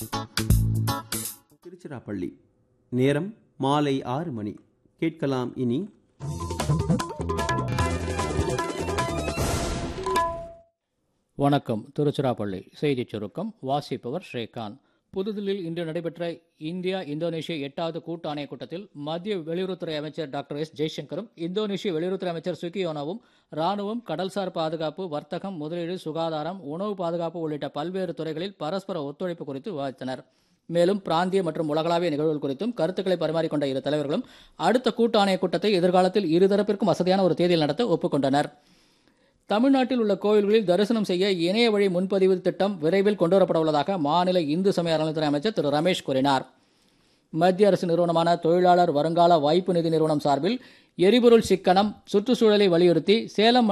திருச்சிராப்பள்ளி நேரம் மாலை ஆறு மணி கேட்கலாம் இனி வணக்கம் திருச்சிராப்பள்ளி செய்திச் சுருக்கம் வாசிப்பவர் ஸ்ரீகாந்த் புதுதில்லியில் இன்று நடைபெற்ற இந்தியா இந்தோனேஷியா எட்டாவது கூட்டு ஆணைய கூட்டத்தில் மத்திய வெளியுறவுத்துறை அமைச்சர் டாக்டர் எஸ் ஜெய்சங்கரும் இந்தோனேஷிய வெளியுறவுத்துறை அமைச்சர் சுகியோனோவும் ராணுவம் கடல்சார் பாதுகாப்பு வர்த்தகம் முதலீடு சுகாதாரம் உணவு பாதுகாப்பு உள்ளிட்ட பல்வேறு துறைகளில் பரஸ்பர ஒத்துழைப்பு குறித்து விவாதித்தனர் மேலும் பிராந்திய மற்றும் உலகளாவிய நிகழ்வுகள் குறித்தும் கருத்துக்களை பரிமாறிக்கொண்ட இரு தலைவர்களும் அடுத்த கூட்டு ஆணைய கூட்டத்தை எதிர்காலத்தில் இருதரப்பிற்கும் வசதியான ஒரு தேதியில் நடத்த ஒப்புக்கொண்டனர் தமிழ்நாட்டில் உள்ள கோயில்களில் தரிசனம் செய்ய இணைய வழி முன்பதிவு திட்டம் விரைவில் கொண்டுவரப்பட உள்ளதாக மாநில இந்து சமய அறநிலைத்துறை அமைச்சர் திரு ரமேஷ் கூறினார் மத்திய அரசு நிறுவனமான தொழிலாளர் வருங்கால வாய்ப்பு நிதி நிறுவனம் சார்பில் எரிபொருள் சிக்கனம் சுற்றுச்சூழலை வலியுறுத்தி சேலம்